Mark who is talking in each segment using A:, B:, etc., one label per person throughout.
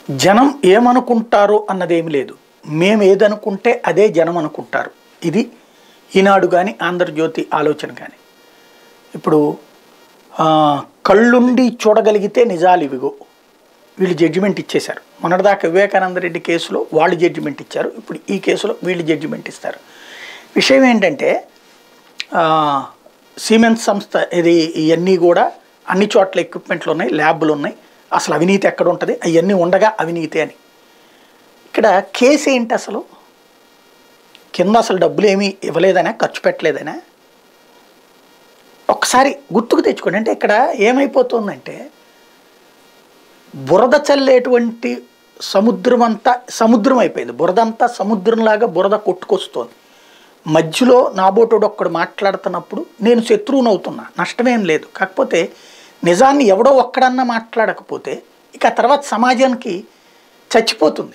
A: జనం ఏమనుకుంటారు అన్నదేమి లేదు మేము ఏదనుకుంటే అదే జనం అనుకుంటారు ఇది ఈనాడు కానీ ఆంధ్రజ్యోతి ఆలోచన కానీ ఇప్పుడు ఆ, కళ్ళుండి చూడగలిగితే నిజాలు ఇవిగో వీళ్ళు జడ్జిమెంట్ ఇచ్చేశారు మొన్నటిదాకా వివేకానంద రెడ్డి కేసులో వాళ్ళు జడ్జిమెంట్ ఇచ్చారు ఇప్పుడు ఈ కేసులో వీళ్ళు జడ్జిమెంట్ ఇస్తారు విషయం ఏంటంటే ఆ, సిమెంట్ సంస్థ ఇది ఇవన్నీ కూడా అన్ని చోట్ల ఎక్విప్మెంట్లు ఉన్నాయి ల్యాబ్లు ఉన్నాయి అసలు అవినీతి ఎక్కడ ఉంటుంది అవన్నీ ఉండగా అవినీతి అని ఇక్కడ కేసు ఏంటి అసలు కింద అసలు డబ్బులు ఏమీ ఇవ్వలేదనా ఖర్చు పెట్టలేదనా ఒక్కసారి గుర్తుకు తెచ్చుకోండి అంటే ఇక్కడ ఏమైపోతుందంటే బురద చల్లేటువంటి సముద్రం అంతా సముద్రం అయిపోయింది బురద అంతా సముద్రంలాగా బురద కొట్టుకొస్తోంది మధ్యలో నాబోటోడు ఒక్కడు మాట్లాడుతున్నప్పుడు నేను శత్రువుని అవుతున్నా నష్టమేం లేదు కాకపోతే నిజాన్ని ఎవడో ఒక్కడన్నా మాట్లాడకపోతే ఇక ఆ తర్వాత సమాజానికి చచ్చిపోతుంది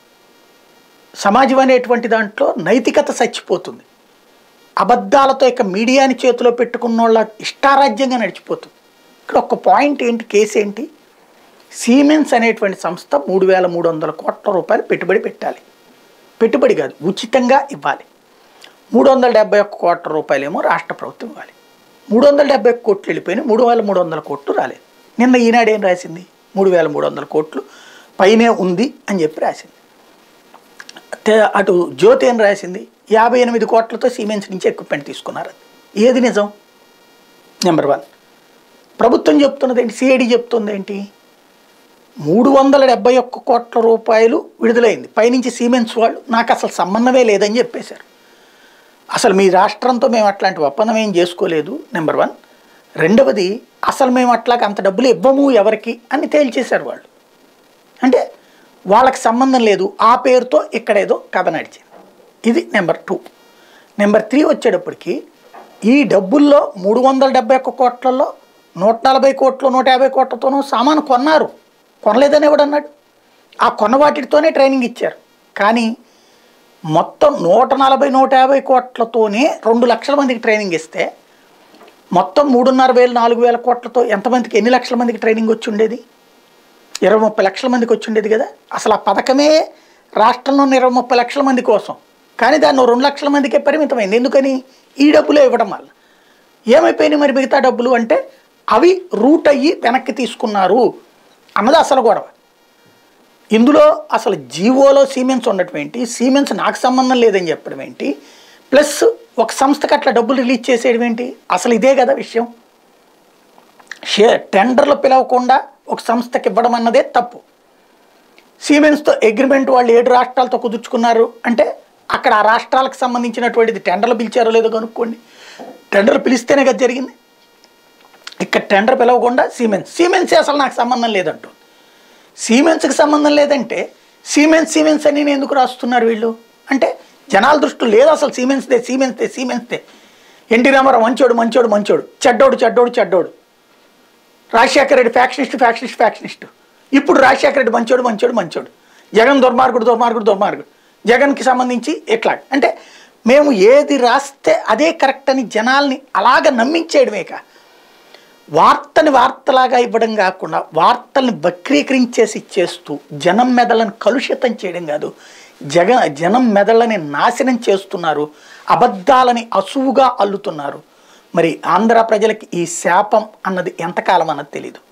A: సమాజం అనేటువంటి దాంట్లో నైతికత చచ్చిపోతుంది అబద్ధాలతో ఇక మీడియాని చేతిలో పెట్టుకున్న వాళ్ళ ఇష్టారాజ్యంగా నడిచిపోతుంది ఇక్కడ ఒక పాయింట్ ఏంటి కేసు ఏంటి సీమెన్స్ అనేటువంటి సంస్థ మూడు వేల మూడు వందల కోట్ల రూపాయలు పెట్టుబడి పెట్టాలి పెట్టుబడి కాదు ఉచితంగా ఇవ్వాలి మూడు వందల డెబ్బై ఒక్క కోట్ల రూపాయలేమో రాష్ట్ర ప్రభుత్వం ఇవ్వాలి మూడు వందల డెబ్బై ఒక్క కోట్లు వెళ్ళిపోయినాయి మూడు వేల మూడు వందల కోట్లు రాలేదు నిన్న ఈనాడు ఏం రాసింది మూడు వేల మూడు వందల కోట్లు పైనే ఉంది అని చెప్పి రాసింది తే- అటు జ్యోతి ఏం రాసింది యాభై ఎనిమిది కోట్లతో సిమెంట్స్ నుంచి ఎక్విప్మెంట్ తీసుకున్నారు ఏది నిజం నెంబర్ వన్ ప్రభుత్వం చెప్తున్నది ఏంటి సిఐడి చెప్తుంది ఏంటి మూడు వందల డెబ్బై ఒక్క కోట్ల రూపాయలు విడుదలైంది పైనుంచి సిమెంట్స్ వాళ్ళు నాకు అసలు సంబంధమే లేదని చెప్పేశారు అసలు మీ రాష్ట్రంతో మేము అట్లాంటి ఒప్పందం ఏం చేసుకోలేదు నెంబర్ వన్ రెండవది అసలు మేము అట్లాగ అంత డబ్బులు ఇవ్వము ఎవరికి అని తేల్చేశారు వాళ్ళు అంటే వాళ్ళకి సంబంధం లేదు ఆ పేరుతో ఇక్కడేదో కథ నడిచింది ఇది నెంబర్ టూ నెంబర్ త్రీ వచ్చేటప్పటికి ఈ డబ్బుల్లో మూడు వందల డెబ్బై ఒక్క కోట్లలో నూట నలభై కోట్లు నూట యాభై కోట్లతోనూ సామాను కొన్నారు కొనలేదని ఎవడన్నాడు ఆ కొన్న వాటితోనే ట్రైనింగ్ ఇచ్చారు కానీ మొత్తం నూట నలభై నూట యాభై కోట్లతోనే రెండు లక్షల మందికి ట్రైనింగ్ ఇస్తే మొత్తం మూడున్నర వేలు నాలుగు వేల కోట్లతో ఎంతమందికి ఎన్ని లక్షల మందికి ట్రైనింగ్ వచ్చి ఉండేది ఇరవై ముప్పై లక్షల మందికి వచ్చి ఉండేది కదా అసలు ఆ పథకమే రాష్ట్రంలో ఉన్న ఇరవై ముప్పై లక్షల మంది కోసం కానీ దాన్ని ఓ రెండు లక్షల మందికే పరిమితమైంది ఎందుకని ఈ డబ్బులే ఇవ్వడం వల్ల ఏమైపోయినాయి మరి మిగతా డబ్బులు అంటే అవి రూట్ అయ్యి వెనక్కి తీసుకున్నారు అన్నది అసలు గొడవ ఇందులో అసలు జీవోలో సీమెన్స్ ఉండటం ఏంటి సీమెన్స్ నాకు సంబంధం లేదని చెప్పడం ఏంటి ప్లస్ ఒక సంస్థకి అట్లా డబ్బులు రిలీజ్ చేసేయడం ఏంటి అసలు ఇదే కదా విషయం షేర్ టెండర్లు పిలవకుండా ఒక సంస్థకి ఇవ్వడం అన్నదే తప్పు సీమెన్స్తో అగ్రిమెంట్ వాళ్ళు ఏడు రాష్ట్రాలతో కుదుర్చుకున్నారు అంటే అక్కడ ఆ రాష్ట్రాలకు సంబంధించినటువంటిది టెండర్లు పిలిచారో లేదో కనుక్కోండి టెండర్లు పిలిస్తేనే కదా జరిగింది ఇక్కడ టెండర్ పిలవకుండా సీమెన్స్ సీమెన్స్ అసలు నాకు సంబంధం లేదంటూ సీమెన్స్కి సంబంధం లేదంటే సీమెన్స్ సీమెన్స్ అని నేను ఎందుకు రాస్తున్నారు వీళ్ళు అంటే జనాల దృష్టిలో లేదు అసలు సీమెన్స్దే సీమెన్స్దే సీమెన్స్దే ఎన్టీ రామారావు మంచోడు మంచోడు మంచోడు చెడ్డోడు చెడ్డోడు చెడ్డోడు Rajasekhara Reddy factionist factionist factionist ఇప్పుడు రాజశేఖర రెడ్డి మంచోడు మంచోడు మంచోడు జగన్ దుర్మార్గుడు దుర్మార్గుడు దుర్మార్గుడు జగన్కి సంబంధించి ఎట్లా అంటే మేము ఏది రాస్తే అదే కరెక్ట్ అని జనాల్ని అలాగ నమ్మించేయడమేక వార్తని వార్తలాగా ఇవ్వడం కాకుండా వార్తల్ని వక్రీకరించేసి ఇచ్చేస్తూ జనం మెదళ్ళని కలుషితం చేయడం కాదు జగ జనం మెదళ్ళని నాశనం చేస్తున్నారు అబద్ధాలని అసువుగా అల్లుతున్నారు మరి ఆంధ్ర ప్రజలకి ఈ శాపం అన్నది ఎంతకాలం అన్నది తెలీదు